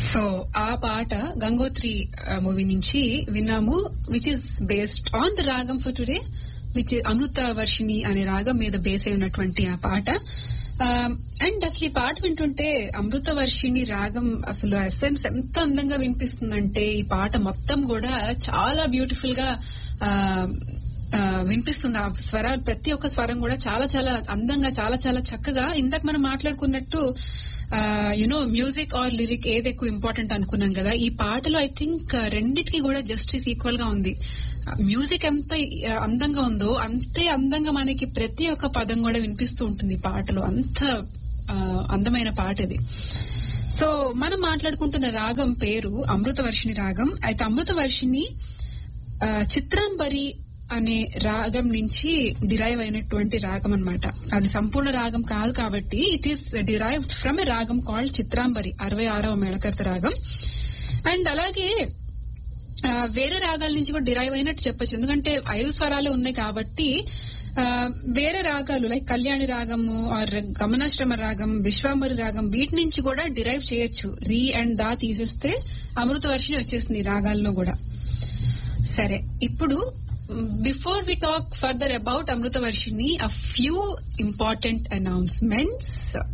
So ఆ పాట Gangotri movie నుంచి విన్నాము which is based on the ragam for today which Amrita Varshini అనే రాగం మీద బేస్ అయి ఉన్నటువంటి ఆ పాట అండ్ అసలు ఈ పాట వింటుంటే అమృత వర్షిణి రాగం అసలు ఎసెన్స్ ఎంత అందంగా వినిపిస్తుందంటే ఈ పాట మొత్తం కూడా చాలా బ్యూటిఫుల్ గా ఆ, ఆ, వినిపిస్తుంది ఆ స్వరాలు ప్రతి ఒక్క స్వరం కూడా చాలా చాలా అందంగా చాలా చాలా చక్కగా ఇందాక మనం మాట్లాడుకున్నట్టు యునో మ్యూజిక్ ఆర్ లిరిక్ ఏది ఎక్కువ ఇంపార్టెంట్ అనుకున్నాం కదా ఈ పాటలో ఐ థింక్ రెండిటికి కూడా జస్టిస్ ఈక్వల్ గా ఉంది మ్యూజిక్ ఎంత ఆ, అందంగా ఉందో అంతే అందంగా మనకి ప్రతి ఒక్క పదం కూడా వినిపిస్తూ ఉంటుంది ఈ పాటలో అంత ఆ, అందమైన పాట ఇది సో మనం మాట్లాడుకుంటున్న రాగం పేరు అమృతవర్షిణి రాగం అయితే అమృతవర్షిణి ఆ, చిత్రాంబరి అనే రాగం నుంచి డిరైవ్ అయినటువంటి రాగం అన్నమాట అది సంపూర్ణ రాగం కాదు కాబట్టి it is derive from a ragam called చిత్రాంబరి అరవై ఆరవ మేళకర్త రాగం అండ్ అలాగే ఆ, వేరే రాగాల నుంచి కూడా డిరైవ్ అయినట్టు చెప్పొచ్చు ఎందుకంటే ఐదు స్వరాలు ఉన్నాయి కాబట్టి ఆ, వేరే రాగాలు లైక్ కళ్యాణి రాగము ఆర్ గమనాశ్రమ రాగం విశ్వాంబరి రాగం వీటి నుంచి కూడా డిరైవ్ చేయొచ్చు రీ అండ్ దా తీసేస్తే అమృతవర్షిని వచ్చేసింది ఈ రాగాల్లో కూడా సరే ఇప్పుడు before we talk further about Amritavarshini a few important announcements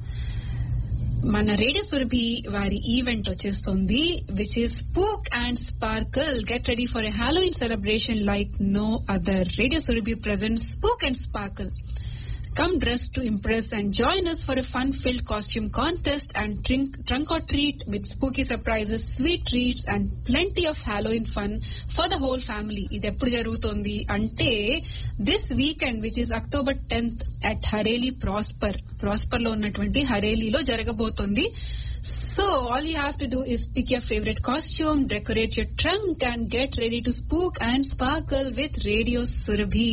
మన రేడియో సురభి వారి ఈవెంట్ వచ్చేస్తుంది which is spook and sparkle get ready for a Halloween celebration like no other radio Surabhi present spook and sparkle Come dressed to impress and join us for a fun-filled costume contest and drink, trunk or treat with spooky surprises, sweet treats and plenty of Halloween fun for the whole family. ఇది ఎప్పుడు జరుగుతోంది అంటే this weekend which is October tenth at Hareli Prosper Prosper లో ఉన్నటువంటి హరేలీలో జరగబోతోంది so all you have to do is pick your favourite costume decorate your trunk and get ready to spook and sparkle with radio Surabhi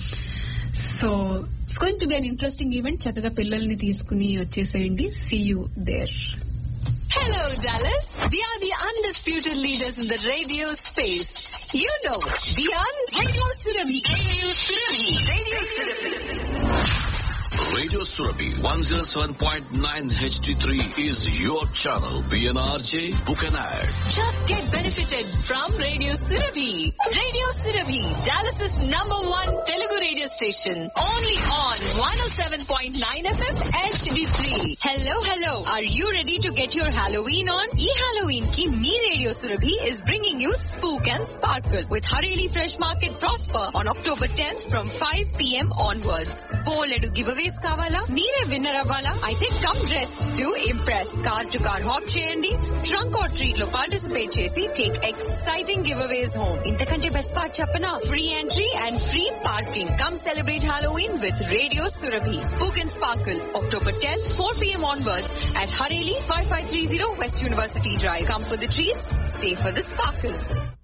so it's going to be an interesting event చక్కగా పిల్లల్ని తీసుకుని వచ్చేసేయండి see you there Hello, Dallas. We are the undisputed leaders in the radio space. You know, we are Radio Surabhi. Radio Surabhi. Radio Surabhi. Radio Surabhi 107.9 HD3 is your channel. PNRJ, book an ad. Just get benefited from Radio Surabhi. Radio Surabhi, Dallas's number one Telugu radio station. Only on 107.9 FM HD3. Hello, hello. Are you ready to get your Halloween on? E Halloween ki me Radio Surabhi is bringing you Spook and Sparkle with Hareli Fresh Market Prosper on October 10th from 5 p.m. onwards. బోలెడు giveaways కావాలా మీరే winner అవ్వాలా అయితే come dressed to impress car to car hop చేయండి trunk or treat లో participate చేసి take exciting giveaways home ఇంతకంటే best part చెప్పనా free entry and free parking come celebrate Halloween with radio Surabhi spook and sparkle October tenth four PM onwards at Hareli five five three zero west university drive come for the treats stay for the sparkle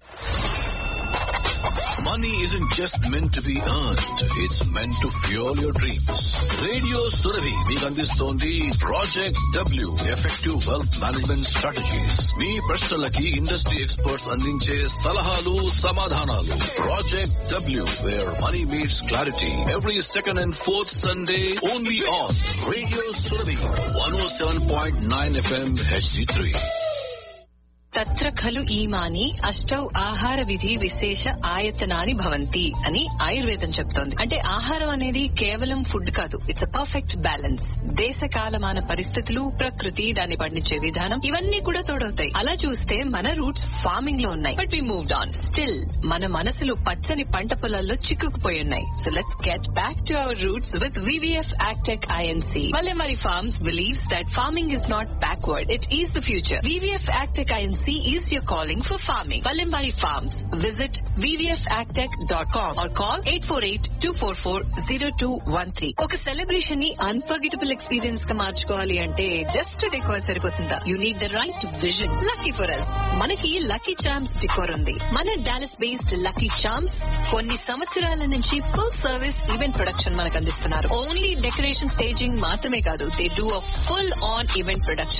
Money isn't just meant to be earned. It's meant to fuel your dreams. Radio Surabhi మీకు అందిస్తోంది project W effective wealth management strategies మీ ప్రశ్నలకి industry experts అందించే సలహాలు సమాధానాలు project W where money meets clarity every second and fourth Sunday only on radio Surabhi one O seven point nine FM HD three తత్ర ఖలు ఈమాని అష్టౌ ఆహార విధి విశేష ఆయతనాని భవంతి అని ఆయుర్వేదం చెప్తోంది అంటే ఆహారం అనేది కేవలం ఫుడ్ కాదు ఇట్స్ అ పర్ఫెక్ట్ బ్యాలెన్స్ దేశ కాలమాన పరిస్థితులు ప్రకృతి దాన్ని పండించే విధానం ఇవన్నీ కూడా తోడవుతాయి అలా చూస్తే మన రూట్స్ ఫార్మింగ్ లో ఉన్నాయి but we moved on still మన మనసులు పచ్చని పంట పొలాల్లో చిక్కుకుపోయి ఉన్నాయి so let's get back to our roots with VVF Agtech INC Valemari Farms believes that farming is not backward. It is the future. VVF Agtech INC is your calling for farming. Valemari Farms. Visit vvfagtech.com or call 848-244-0213. ఒక celebration ని unforgettable experience గా మార్చుకోవాలి అంటే just decor సరిపోతుందా you need the right vision lucky for us మనకి Lucky charms decor ఉంది మన Dallas based lucky charms కొన్ని సంవత్సరాల నుంచి ఫుల్ సర్వీస్ ఈవెంట్ ప్రొడక్షన్ మనకు అందిస్తున్నారు ఓన్లీ డెకరేషన్ స్టేజింగ్ మాత్రమే కాదు they do a full on event production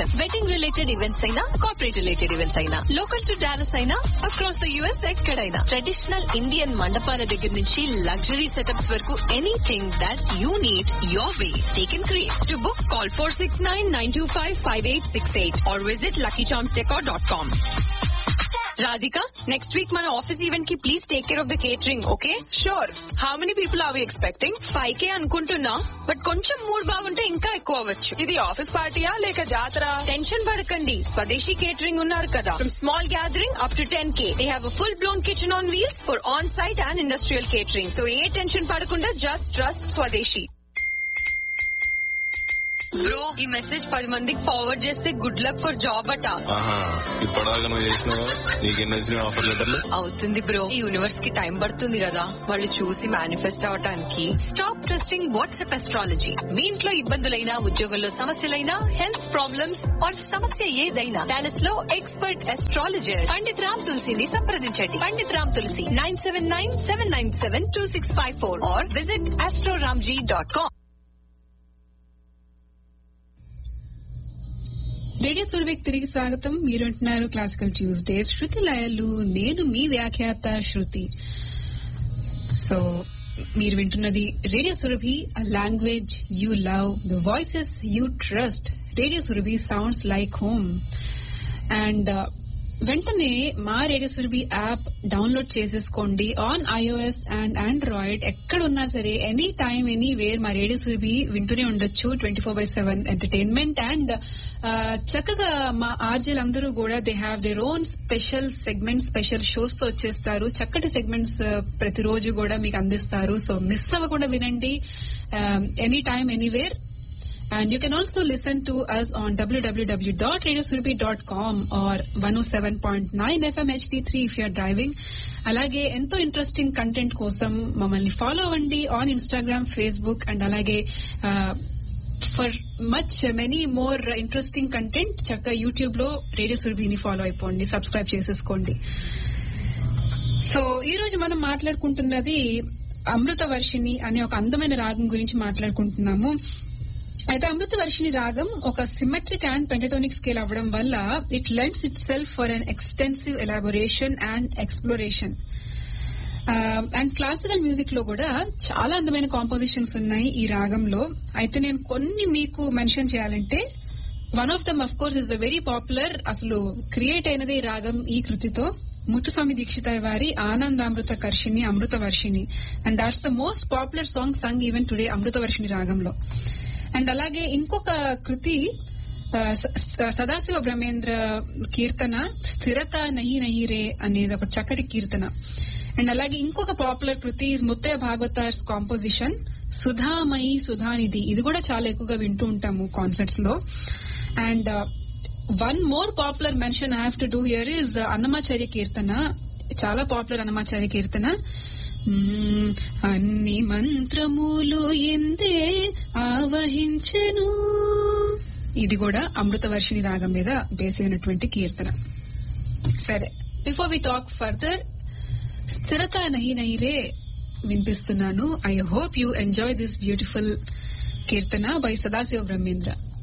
wedding related events అయినా కార్పొరేట్ రిలేటెడ్ ఈవెంట్స్ అయినా లోకల్ టు డాలస్ అయినా అక్రాస్ ద యుఎస్ ఎక్కడైనా ట్రెడిషనల్ ఇండియన్ మండపాల దగ్గర నుంచి లగ్జరీ సెటప్స్ వరకు anything that you need your way they can create to book call four six nine nine two five five eight six eight or visit Lucky Charms dot com Radhika next week మన office event కి please take care of the catering okay sure how many people are we expecting five K అనుకుంటున్నా but కొంచెం mood బాగుంటే ఇంకా ఎక్కువ అవ్వచ్చు ఇది office పార్టీయా లేక జాతర టెన్షన్ పడకండి స్వదేశీ కేటరింగ్ ఉన్నారు కదా from small gathering up to ten K they have full blown kitchen on wheels for on site and industrial catering so ఏ టెన్షన్ పడకుండా జస్ట్ ట్రస్ట్ స్వదేశీ బ్రో ఈ మెసేజ్ పది మందికి ఫార్వర్డ్ చేస్తే గుడ్ లక్ ఫర్ జాబ్ అట ఆహా ఇప్పటిదాకా నువ్వు చేసినావా నీకెన్ని వచ్చినాయి ఆఫర్ లెటర్లు అవుతుంది బ్రో ఈ యూనివర్స్ కి టైం పడుతుంది కదా వాళ్ళు చూసి మేనిఫెస్ట్ అవటానికి స్టాప్ ట్రస్టింగ్ వాట్సాప్ అస్ట్రాలజీ మీ ఇంట్లో ఇబ్బందులైనా ఉద్యోగంలో సమస్యలైనా హెల్త్ ప్రాబ్లమ్స్ ఆర్ సమస్య ఏదైనా డాలస్ లో ఎక్స్పర్ట్ అస్ట్రాలజర్ పండిత్ రామ్ తులసిని సంప్రదించండి Pandit Ram Tulasi nine seven nine seven nine seven two six five four or visit astroramji dot com radio సురభికి తిరిగి స్వాగతం మీరు అంటున్నారు క్లాసికల్ ట్యూస్డేస్ శృతి లయలు నేను మీ వ్యాఖ్యాత శృతి సో మీరు వింటున్నది radio Surabhi language you love the voices you trust radio Surabhi sounds like home and వెంటనే మా రేడియో సురభి యాప్ డౌన్లోడ్ చేసేసుకోండి ఆన్ ఐఓఎస్ అండ్ ఆండ్రాయిడ్ ఎక్కడున్నా సరే ఎనీ టైమ్ ఎనీ వేర్ మా రేడియో సురభి వింటూనే ఉండొచ్చు twenty four by seven entertainment and చక్కగా మా ఆర్జీలు అందరూ కూడా they have their own special segments special shows తో వచ్చేస్తారు చక్కటి సెగ్మెంట్స్ ప్రతిరోజు కూడా మీకు అందిస్తారు సో మిస్ అవ్వకుండా వినండి any time anywhere And you can also listen to us on www.radiosurbi.com or 107.9 FM HD3 if you're driving. అలాగే ఎంతో ఇంట్రెస్టింగ్ కంటెంట్ కోసం మమ్మల్ని ఫాలో అవ్వండి ఆన్ ఇన్స్టాగ్రామ్ ఫేస్బుక్ అండ్ అలాగే for much many more interesting content చక్కగా YouTube లో radio సురభిని follow అయిపోండి సబ్స్క్రైబ్ చేసేసుకోండి సో ఈ రోజు మనం మాట్లాడుకుంటున్నది అమృత వర్షిణి అనే ఒక అందమైన రాగం గురించి మాట్లాడుకుంటున్నాము అయితే అమృత వర్షిణి రాగం ఒక సిమెట్రిక్ అండ్ పెంటటోనిక్ స్కేల్ అవ్వడం వల్ల it lends itself for an extensive elaboration and exploration and classical music లో కూడా చాలా అందమైన కాంపోజిషన్స్ ఉన్నాయి ఈ రాగంలో అయితే నేను కొన్ని మీకు మెన్షన్ చేయాలంటే one of them of course is a very popular అసలు క్రియేట్ అయినది ఈ రాగం ఈ కృతితో ముత్తుస్వామి దీక్షిత వారి Anandamrutha Karshini Amrita Varshini and that's the most popular song sung even today Amrita Varshini రాగంలో అండ్ అలాగే ఇంకొక కృతి సదాశివ బ్రహ్మేంద్ర కీర్తన స్థిరత నహి నహి రే అనేది ఒక చక్కటి కీర్తన అండ్ అలాగే ఇంకొక పాపులర్ కృతి ముత్తయ్య భాగవతార్స్ కాంపోజిషన్ సుధామయి సుధానిధి ఇది కూడా చాలా ఎక్కువగా వింటూ ఉంటాము కాన్సర్ట్స్ లో and one more popular mention I have to do here is Annamacharya keerthana చాలా పాపులర్ అన్నమాచార్య కీర్తన అన్ని మంత్రములు ఎందే ఆవహించెను ఇది కూడా అమృత వర్షిణి రాగం మీద బేస్ అయినటువంటి కీర్తన సరే before we talk further Sthirata Nahi Nahire వినిపిస్తున్నాను I hope you enjoy this beautiful keerthana by Sadasiva Brahmendra